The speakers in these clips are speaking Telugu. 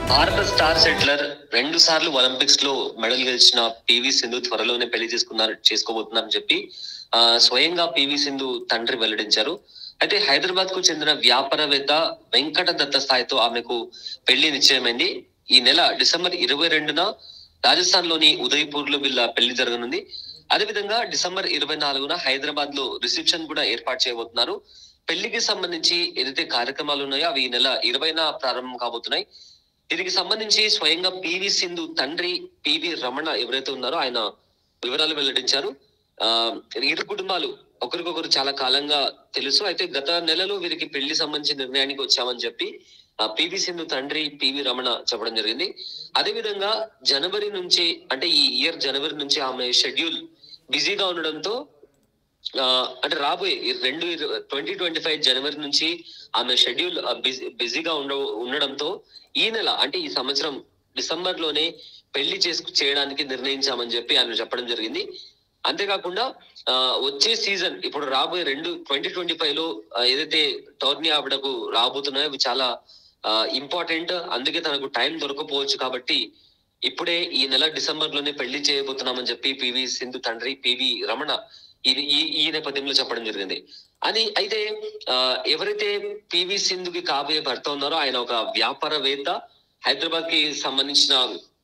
భారత స్టార్ సెటిలర్ రెండు సార్లు ఒలింపిక్స్ లో మెడల్ గెలిచిన పివి సింధు త్వరలోనే పెళ్లి చేసుకున్నారు చేసుకోబోతున్నారని చెప్పి ఆ, స్వయంగా పివి సింధు తండ్రి వెల్లడించారు అయితే హైదరాబాద్ కు చెందిన వ్యాపారవేత్త వెంకట దత్త స్థాయితో ఆమెకు పెళ్లి నిశ్చయమైంది ఈ నెల డిసెంబర్ ఇరవై రెండున రాజస్థాన్ లోని ఉదయపూర్ లో వీళ్ళ పెళ్లి జరగనుంది అదేవిధంగా డిసెంబర్ ఇరవై నాలుగున హైదరాబాద్ లో రిసెప్షన్ కూడా ఏర్పాటు చేయబోతున్నారు పెళ్లికి సంబంధించి ఏదైతే కార్యక్రమాలు ఉన్నాయో అవి ఈ నెల ఇరవైన ప్రారంభం కాబోతున్నాయి దీనికి సంబంధించి స్వయంగా పివి సింధు తండ్రి పివి రమణ ఎవరైతే ఉన్నారో ఆయన వివరాలు వెల్లడించారు ఆ ఇరు కుటుంబాలు ఒకరికొకరు చాలా కాలంగా తెలుసు అయితే గత నెలలో వీరికి పెళ్లి సంబంధించిన నిర్ణయానికి వచ్చామని చెప్పి ఆ పివి సింధు తండ్రి పివి రమణ చెప్పడం జరిగింది అదే విధంగా జనవరి నుంచి అంటే ఈ ఇయర్ జనవరి నుంచి ఆమె షెడ్యూల్ బిజీగా ఉండడంతో ఆ, అంటే రాబోయే ఈ రెండు ట్వంటీ ట్వంటీ ఫైవ్ జనవరి నుంచి ఆమె షెడ్యూల్ బిజీగా ఉండ ఉండడంతో ఈ నెల అంటే ఈ సంవత్సరం డిసెంబర్ లోనే పెళ్లి చేసుకు చేయడానికి నిర్ణయించామని చెప్పి ఆయన చెప్పడం జరిగింది అంతేకాకుండా ఆ, వచ్చే సీజన్ ఇప్పుడు రాబోయే రెండు ట్వంటీ ట్వంటీ ఫైవ్ లో ఆ, ఏదైతే టోర్నీ ఆవిడకు రాబోతున్నాయో అవి చాలా ఇంపార్టెంట్ అందుకే తనకు టైం దొరకపోవచ్చు కాబట్టి ఇప్పుడే ఈ నెల డిసెంబర్ లోనే పెళ్లి చేయబోతున్నామని చెప్పి పివి సింధు తండ్రి పివి రమణ ఇది ఈ ఈ నేపథ్యంలో చెప్పడం జరిగింది అని అయితే ఆ, ఎవరైతే పివి సింధుకి కాబోయే భర్త ఉన్నారో ఆయన ఒక వ్యాపారవేత్త హైదరాబాద్ కి సంబంధించిన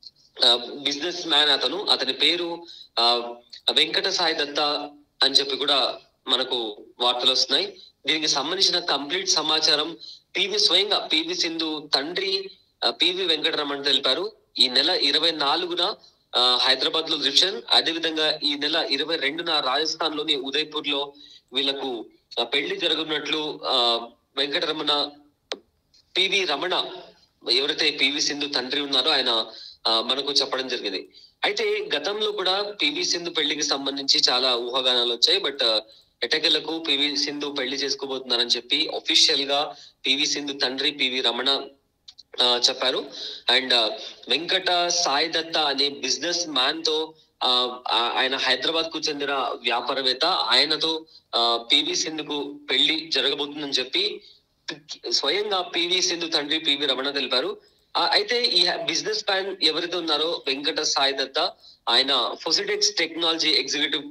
బిజినెస్ మ్యాన్ అతను అతని పేరు ఆ, వెంకట సాయి దత్త అని చెప్పి కూడా మనకు వార్తలు వస్తున్నాయి దీనికి సంబంధించిన కంప్లీట్ సమాచారం పివి స్వయంగా పివి సింధు తండ్రి ఆ, పివి వెంకటరమణ తెలిపారు ఈ నెల ఇరవై నాలుగున ఆ, హైదరాబాద్ లో రిసెప్షన్ అదే విధంగా ఈ నెల ఇరవై రెండున రాజస్థాన్ లోని ఉదయపూర్ లో వీళ్ళకు ఆ, పెళ్లి జరగనున్నట్లు ఆ, వెంకటరమణ పివి రమణ ఎవరైతే పివి సింధు తండ్రి ఉన్నారో ఆయన ఆ, మనకు చెప్పడం జరిగింది అయితే గతంలో కూడా పివి సింధు పెళ్లికి సంబంధించి చాలా ఊహాగానాలు వచ్చాయి బట్ ఎటకెలకు పివి సింధు పెళ్లి చేసుకోబోతున్నారని చెప్పి ఒఫీషియల్ గా పివి సింధు తండ్రి పివి రమణ ఆ, చెప్పారు అండ్ వెంకట సాయి దత్త అనే బిజినెస్ మ్యాన్ తో ఆ, ఆ- ఆయన హైదరాబాద్ కు చెందిన వ్యాపారవేత్త ఆయనతో ఆ, పివి సింధుకు పెళ్లి జరగబోతుందని చెప్పి స్వయంగా పివి సింధు తండ్రి పివి రమణ తెలిపారు ఆ, అయితే ఈ బిజినెస్ మ్యాన్ ఎవరైతే ఉన్నారో వెంకట సాయి దత్త ఆయన ఫొసిడెక్స్ టెక్నాలజీ ఎగ్జిక్యూటివ్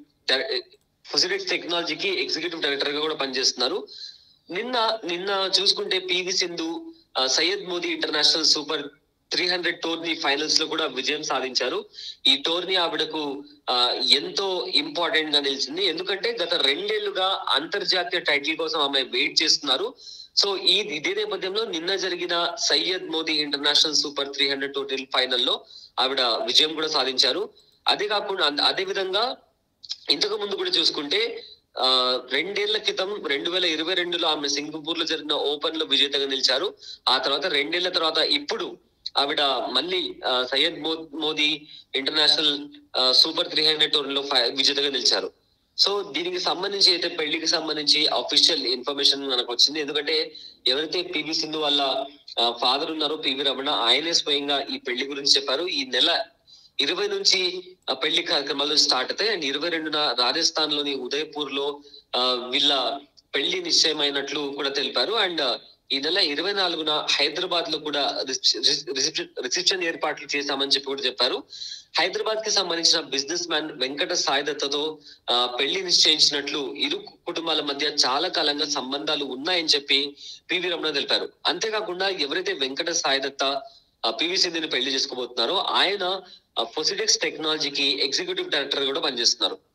ఫొసిడెక్స్ టెక్నాలజీకి ఎగ్జిక్యూటివ్ డైరెక్టర్ గా కూడా పనిచేస్తున్నారు నిన్న నిన్న చూసుకుంటే పివి సింధు ఆ, Syed Modi international super three hundred tourney finals లో కూడా విజయం సాధించారు ఈ టోర్నీ ఆవిడకు ఆ, ఎంతో ఇంపార్టెంట్ గా నిలిచింది ఎందుకంటే గత రెండేళ్లుగా అంతర్జాతీయ టైటిల్ కోసం ఆమె వెయిట్ చేస్తున్నారు సో ఈ ఇదే నేపథ్యంలో నిన్న జరిగిన Syed Modi international super three hundred total ఫైనల్లో ఆవిడ విజయం కూడా సాధించారు అదే కాకుండా అన్- అదే విధంగా ఇంతకు ముందు కూడా చూసుకుంటే ఆ రెండేళ్ల క్రితం రెండు వేల ఇరవై రెండులో ఆమె సింగపూర్ లో జరిగిన ఓపెన్ లో విజేతగా నిలిచారు ఆ తర్వాత రెండేళ్ల తర్వాత ఇప్పుడు ఆవిడ మళ్ళీ ఆ, సయ్యద్ మో- మోదీ ఇంటర్నేషనల్ ఆ, సూపర్ త్రీ హండ్రెడ్ టోర్నీలో ఫై- విజేతగా నిలిచారు సో దీనికి సంబంధించి అయితే పెళ్లికి సంబంధించి అఫీషియల్ ఇన్ఫర్మేషన్ మనకు వచ్చింది ఎందుకంటే ఎవరైతే పివి సింధు వాళ్ళ ఫాదర్ ఉన్నారో పివి రమణ ఆయనే స్వయంగా ఈ పెళ్లి గురించి చెప్పారు ఈ నెల ఇరవై నుంచి ఆ, పెళ్లి కార్యక్రమాలు స్టార్ట్ అవుతాయి అండ్ ఇరవై రెండున రాజస్థాన్ లోని ఉదయపూర్ లో ఆ, వీళ్ళ పెళ్లి నిశ్చయమైనట్లు కూడా తెలిపారు అండ్ ఈ నెల ఇరవై నాలుగున హైదరాబాద్ లో కూడా రిసెప్షన్ రిసెప్షన్ ఏర్పాట్లు చేశామని చెప్పి కూడా చెప్పారు హైదరాబాద్ కి సంబంధించిన బిజినెస్ మ్యాన్ వెంకట సాయి దత్తతో ఆ, పెళ్లి నిశ్చయించినట్లు ఇరు కుటుంబాల మధ్య చాలా కాలంగా సంబంధాలు ఉన్నాయని చెప్పి పివి రమణ తెలిపారు అంతేకాకుండా ఎవరైతే వెంకట సాయి దత్త ఆ, పివి సింధుని పెళ్లి చేసుకోబోతున్నారో ఆయన ఫొసిడెక్స్ టెక్నాలజీకి ఎగ్జిక్యూటివ్ డైరెక్టర్ కూడా పనిచేస్తున్నారు